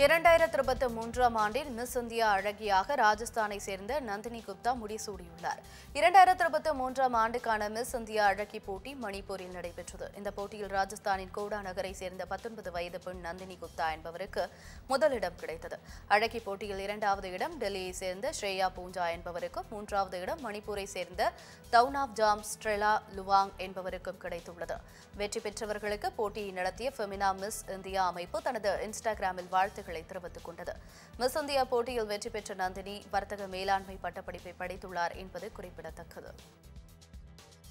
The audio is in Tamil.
இரண்டாயிரத்தி இருபத்தி மூன்றாம் ஆண்டில் மிஸ் இந்தியா அழகியாக ராஜஸ்தானை சேர்ந்த நந்தினி குப்தா முடிசூடியுள்ளார் இரண்டாயிரத்தி இருபத்தி மூன்றாம் ஆண்டுக்கான மிஸ் இந்தியா அழகி போட்டி மணிப்பூரில் நடைபெற்றது இந்த போட்டியில் ராஜஸ்தானின் கோடா நகரை சேர்ந்த பத்தொன்பது வயது பெண் நந்தினி குப்தா என்பவருக்கு முதலிடம் கிடைத்தது அழகி போட்டியில் இரண்டாவது இடம் டெல்லியை சேர்ந்த ஸ்ரேயா பூஞ்சா என்பவருக்கும் மூன்றாவது இடம் மணிப்பூரை சேர்ந்த தௌனாப் ஜாம் ஸ்ட்ரெலா லுவாங் என்பவருக்கும் கிடைத்துள்ளது வெற்றி பெற்றவர்களுக்கு போட்டியை நடத்திய ஃபெமினா மிஸ் இந்தியா அமைப்பு தனது இன்ஸ்டாகிராமில் வாழ்த்துக்களை தெரிவித்துக் கொண்டது மிஸ் இந்தியா போட்டியில் வெற்றி பெற்ற நந்தினி வர்த்தக மேலாண்மை பட்டப்படிப்பை படித்துள்ளார் என்பது குறிப்பிடத்தக்கது